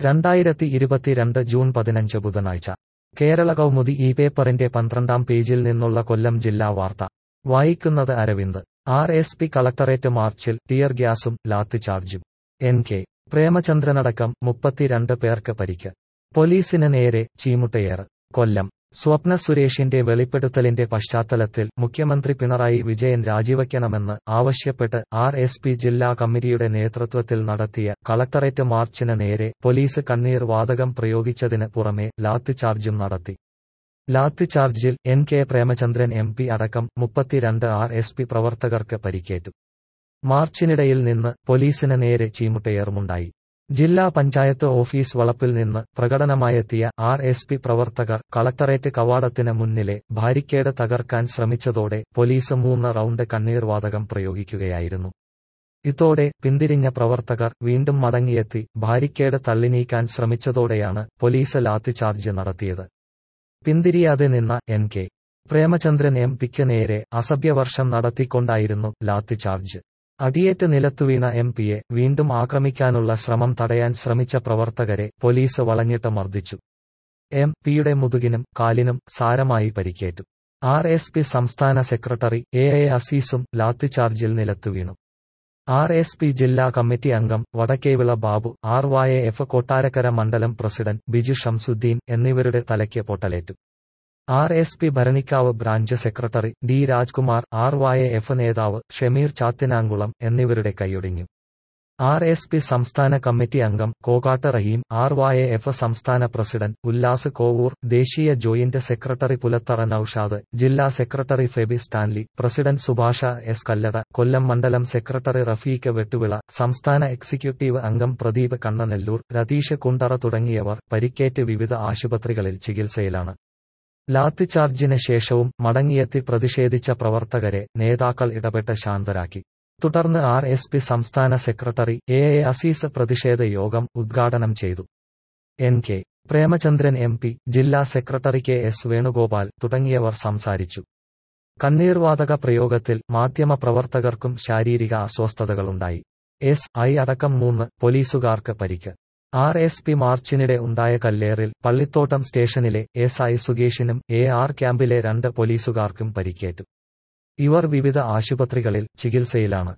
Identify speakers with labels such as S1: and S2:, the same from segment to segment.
S1: രണ്ടായിരത്തി ഇരുപത്തിരണ്ട് ജൂൺ പതിനഞ്ച് ബുധനാഴ്ച കേരള കൗമുദി ഈ പേപ്പറിന്റെ പന്ത്രണ്ടാം പേജിൽ നിന്നുള്ള കൊല്ലം ജില്ലാ വാർത്ത വായിക്കുന്നത് Aravind R S P collectorate മാർച്ചിൽ ടിയർ ഗ്യാസും ലാത്തിചാർജും എൻ കെ പ്രേമചന്ദ്രനടക്കം മുപ്പത്തിരണ്ട് പേർക്ക് പരിക്ക് പോലീസിന് നേരെ ചീമുട്ടയേറ് കൊല്ലം സ്വപ്ന സുരേഷിന്റെ വെളിപ്പെടുത്തലിന്റെ പശ്ചാത്തലത്തിൽ മുഖ്യമന്ത്രി പിണറായി വിജയൻ രാജിവയ്ക്കണമെന്ന് ആവശ്യപ്പെട്ട് ആർ എസ് പി ജില്ലാ കമ്മിറ്റിയുടെ നേതൃത്വത്തിൽ നടത്തിയ കളക്ടറേറ്റ് മാർച്ചിന് നേരെ പോലീസ് കണ്ണീർ വാതകം പ്രയോഗിച്ചതിന് പുറമെ ലാത്തിചാർജും നടത്തി ലാത്തിചാർജിൽ N K Premachandran M P അടക്കം മുപ്പത്തിരണ്ട് ആർ എസ് പി പ്രവർത്തകർക്ക് പരിക്കേറ്റു മാർച്ചിനിടയിൽ നിന്ന് പോലീസിന് നേരെ ചീമുട്ടയേറുമുണ്ടായി ജില്ലാ പഞ്ചായത്ത് ഓഫീസ് വളപ്പിൽ നിന്ന് പ്രകടനമായെത്തിയ ആർ എസ് പി പ്രവർത്തകർ കളക്ടറേറ്റ് കവാടത്തിന് മുന്നിലെ ബാരിക്കേഡ് തകർക്കാൻ ശ്രമിച്ചതോടെ പോലീസ് മൂന്ന് റൌണ്ട് കണ്ണീർ വാതകം പ്രയോഗിക്കുകയായിരുന്നു ഇതോടെ പിന്തിരിഞ്ഞ പ്രവർത്തകർ വീണ്ടും മടങ്ങിയെത്തി ബാരിക്കേഡ് തള്ളിനീക്കാൻ ശ്രമിച്ചതോടെയാണ് പോലീസ് ലാത്തിചാർജ് നടത്തിയത് പിന്തിരിയാതെ നിന്ന എൻ കെ പ്രേമചന്ദ്രൻ എം പിക്ക് നേരെ അസഭ്യവർഷം നടത്തിക്കൊണ്ടായിരുന്നു ലാത്തിചാർജ് അടിയേറ്റ് നിലത്തുവീണ എം പിയെ വീണ്ടും ആക്രമിക്കാനുള്ള ശ്രമം തടയാൻ ശ്രമിച്ച പ്രവർത്തകരെ പോലീസ് വളഞ്ഞിട്ട് മർദ്ദിച്ചു എം പിയുടെ മുതുകിനും കാലിനും സാരമായി പരിക്കേറ്റു ആർ എസ് പി സംസ്ഥാന സെക്രട്ടറി എ എ അസീസും ലാത്തിചാർജിൽ നിലത്തുവീണു ആർ എസ് പി ജില്ലാ കമ്മിറ്റി അംഗം Vadakkevila Babu R Y F Kottarakkara മണ്ഡലം പ്രസിഡന്റ് ബിജു ഷംസുദ്ദീൻ എന്നിവരുടെ തലയ്ക്ക് പൊട്ടലേറ്റു R S P Bharanikkavu branch secretary D Rajkumar R Y F നേതാവ് ഷമീർ ചാത്തിനാങ്കുളം എന്നിവരുടെ കൈയൊടിഞ്ഞു ആർ എസ് പി സംസ്ഥാന കമ്മിറ്റി അംഗം Kokkatt Rahim R Y F സംസ്ഥാന പ്രസിഡന്റ് ഉല്ലാസ് കോവൂർ ദേശീയ ജോയിന്റ് സെക്രട്ടറി പുലത്തറ നൌഷാദ് ജില്ലാ secretary Febi Stanley president Subhash S Kallada Kollam മണ്ഡലം സെക്രട്ടറി റഫീഖ് വെട്ടുവിള സംസ്ഥാന എക്സിക്യൂട്ടീവ് അംഗം പ്രദീപ് കണ്ണനെല്ലൂർ രതീഷ് കുണ്ടറ തുടങ്ങിയവർ പരിക്കേറ്റ് വിവിധ ആശുപത്രികളിൽ ചികിത്സയിലാണ് ലാത്തിചാർജിന് ശേഷവും മടങ്ങിയെത്തി പ്രതിഷേധിച്ച പ്രവർത്തകരെ നേതാക്കൾ ഇടപെട്ട് ശാന്തരാക്കി തുടർന്ന് ആർ എസ് പി സംസ്ഥാന സെക്രട്ടറി എ എ അസീസ് പ്രതിഷേധ യോഗം ഉദ്ഘാടനം ചെയ്തു N K Premachandran M P ജില്ലാ സെക്രട്ടറി കെ എസ് വേണുഗോപാൽ തുടങ്ങിയവർ സംസാരിച്ചു കണ്ണീർവാതക പ്രയോഗത്തിൽ മാധ്യമപ്രവർത്തകർക്കും ശാരീരിക അസ്വസ്ഥതകളുണ്ടായി എസ് ഐ അടക്കം മൂന്ന് പോലീസുകാർക്ക് പരിക്ക് ആർ എസ് പി മാർച്ചിനിടെ ഉണ്ടായ കല്ലേറിൽ പള്ളിത്തോട്ടം സ്റ്റേഷനിലെ എസ് ഐ സുകേഷിനും എ ആർ ക്യാമ്പിലെ രണ്ട് പോലീസുകാർക്കും പരിക്കേറ്റു ഇവർ വിവിധ ആശുപത്രികളിൽ ചികിത്സയിലാണ്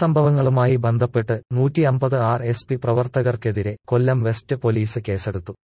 S1: അക്രമസംഭവങ്ങളുമായി ബന്ധപ്പെട്ട് നൂറ്റിയമ്പത് ആർ എസ് പി പ്രവർത്തകർക്കെതിരെ കൊല്ലം വെസ്റ്റ് പോലീസ് കേസെടുത്തു